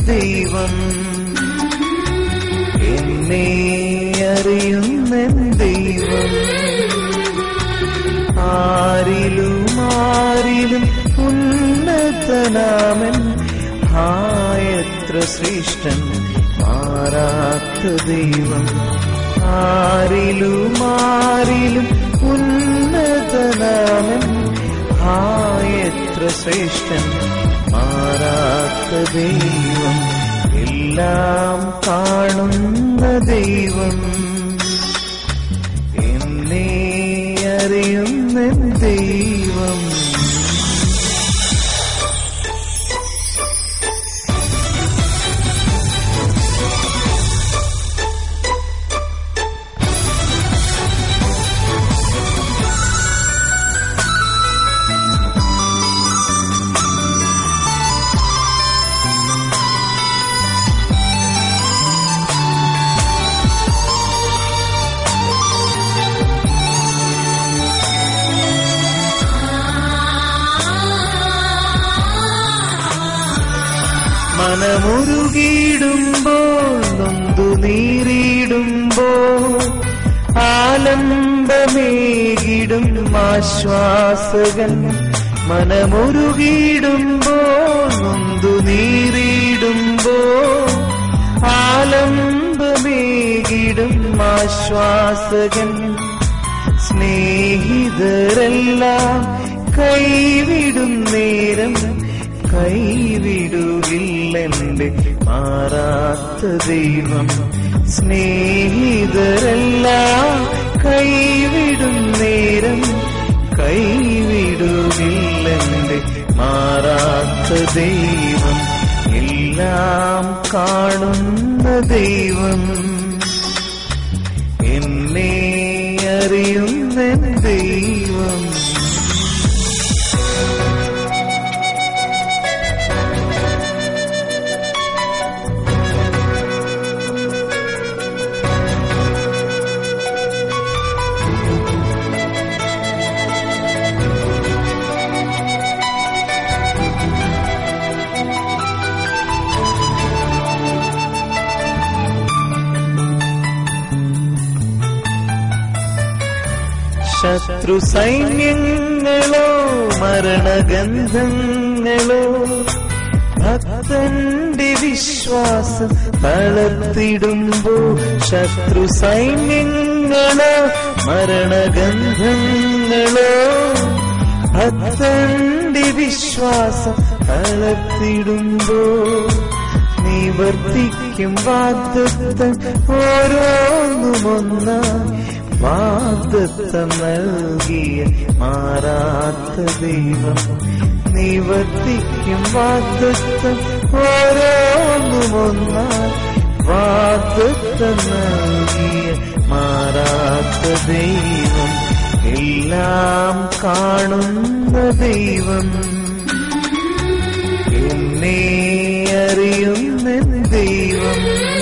ദൈവം എന്നെ അറിയുന്ന ദൈവം ആരിലും ആരിലും ഉന്നതനാമൻ ഹായത്ര ശ്രേഷ്ഠൻ മാറാത്ത ദൈവം ആരിലും ആരിലും ഉന്നതനാമൻ ഹായത്ര ശ്രേഷ്ഠൻ മാറാത്ത ദൈവം എല്ലാം കാണുന്ന ദൈവം എന്നെ അറിയുന്ന ദൈവം മനമുരുകിയിടുമ്പോൾ നൊന്തു നീറിയിടുമ്പോൾ ആലംബമേകിടും ആശ്വാസകൻ മനമുരുകിയിടുമ്പോൾ നൊന്തു നീറിയിടുമ്പോൾ ആലംബമേകിടും ആശ്വാസകൻ സ്നേഹിതരെല്ലാം കൈവിടും നേരം കൈവിടുകില്ലെന്റെ മാറാത്ത ദൈവം സ്നേഹിതരെല്ലാം കൈവിടും നേരം കൈവിടുകില്ലെന്റെ മാറാത്ത ദൈവം എല്ലാം കാണുന്ന ദൈവം എന്നെ അറിയുന്ന ദൈവം ശത്രു സൈന്യങ്ങളോ മരണഗന്ധങ്ങളോ ഭക്തന്റെ വിശ്വാസം തളർത്തിടുമ്പോ ശത്രു സൈന്യങ്ങളോ മരണഗന്ധങ്ങളോ ഭക്തന്റെ വിശ്വാസം തളർത്തിടുമ്പോ നിവർത്തിക്കും വാഗ്ദത്തം ഓരോന്നുമൊന്നായി വാഗ്ദത്തം നൽകിയ മാറാത്ത ദൈവം നിവർത്തിക്കും വാഗ്ദത്തം ഓരോന്നുമൊന്നായി വാഗ്ദത്തം നൽകിയ മാറാത്ത ദൈവം എല്ലാം കാണുന്ന ദൈവം എന്നെ അറിയുന്ന ദൈവം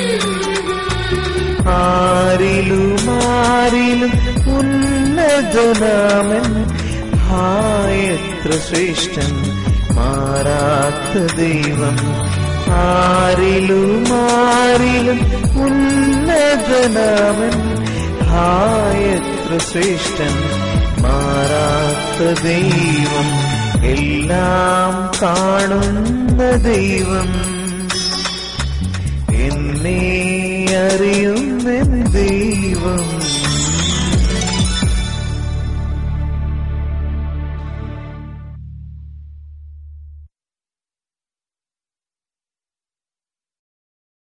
ആരിലും ആരിലും ഉന്നതനാമൻ ഹായത്ര ശ്രേഷ്ഠൻ മാറാത്ത ദൈവം ആരിലും ആരിലും ഉന്നതനാമൻ ഹായത്ര ശ്രേഷ്ഠൻ മാറാത്ത ദൈവം എല്ലാം കാണുന്ന ദൈവം എന്നെ അറിയുന്ന ദൈവം